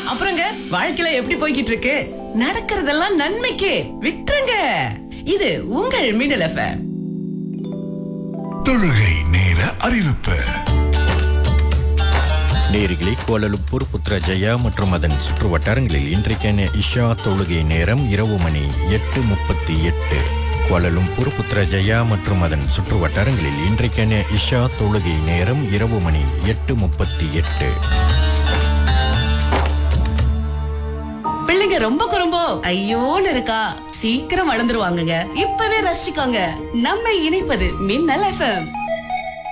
அப்புறங்க வாழ்க்கையில எப்படி போய்கிட்டு இருக்கு நடக்கிறதெல்லாம் நன்மைக்கு விட்டுருங்க இது உங்கள் மின்னல் எஃப்எம் தொழுகை நேர அறிவிப்பு நேரிகளே கோலலும்பூர் புத்ரஜயா மற்றும் அதன் சுற்று வட்டாரங்களில் இன்றைக்கான இஷா தொழுகை நேரம் இரவு மணி எட்டு முப்பத்தி எட்டு கோலலும்பூர் புத்ரஜயா மற்றும் அதன் சுற்று வட்டாரங்களில் இன்றைக்கான இஷா தொழுகை நேரம் இரவு மணி எட்டு முப்பத்தி எட்டு பிள்ளைங்க ரொம்ப குறும்போ ஐயோன்னு இருக்கா சீக்கிரம் வளர்ந்துருவாங்கங்க இப்பவே ரசிச்சுக்கோங்க நம்ம இணைப்பது மின்னல் எஃப்எம்